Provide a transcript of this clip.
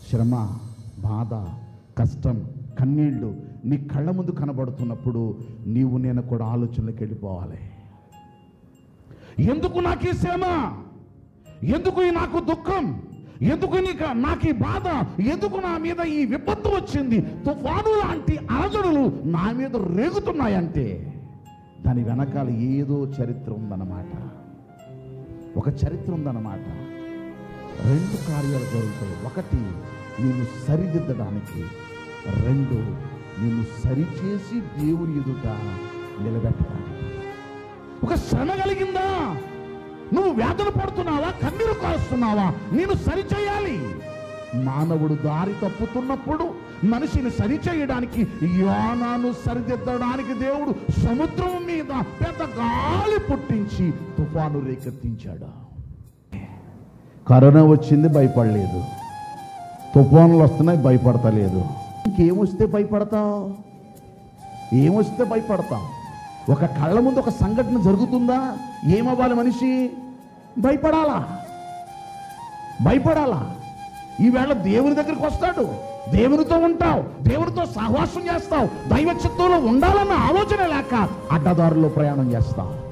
శ్రమ బాధ కష్టం కన్నీళ్ళు నీ కళ్ళ ముందు కనబడుతున్నప్పుడు నీవు నేను కూడా ఆలోచనలకు వెళ్ళిపోవాలి ఎందుకు నాకు ఈ శ్రమ ఎందుకు ఈ నాకు దుఃఖం ఎందుకు నీకు నాకు ఈ బాధ ఎందుకు నా మీద ఈ విపత్తు వచ్చింది తుఫాను లాంటి అలజడులు నా మీద రేగుతున్నాయంటే దాని వెనకాల ఏదో చరిత్ర ఉందన్నమాట ఒక చరిత్ర ఉందన్నమాట రెండు కార్యాలు జరుగుతాయి ఒకటి నేను సరిదిద్దడానికి రెండు నేను సరిచేసి దేవుని ఎదుట నిలబెట్టడానికి ఒక శ్రమ కలిగిందా నువ్వు వేదన పడుతున్నావా కన్నీరు కారుస్తున్నావా నేను సరిచేయాలి మానవుడు దారి తప్పుతున్నప్పుడు మనిషిని సరిచేయడానికి యోనాను సరిదిద్దడానికి దేవుడు సముద్రం మీద పెద్ద గాలి పుట్టించి తుఫాను రేకెత్తించాడు కరోనా వచ్చింది భయపడలేదు తుఫానులు వస్తున్నాయి భయపడతలేదు ఇంకేమొస్తే భయపడతావు ఏమొస్తే భయపడతాం ఒక కళ్ళ ముందు ఒక సంఘటన జరుగుతుందా ఏమవ్వాలి మనిషి భయపడాలా భయపడాలా ఈవేళ దేవుని దగ్గరికి వస్తాడు దేవునితో ఉంటావు దేవునితో సహవాసం చేస్తావు దైవ చిత్తంలో ఉండాలన్న ఆలోచన లేక అడ్డదారుల్లో ప్రయాణం చేస్తావు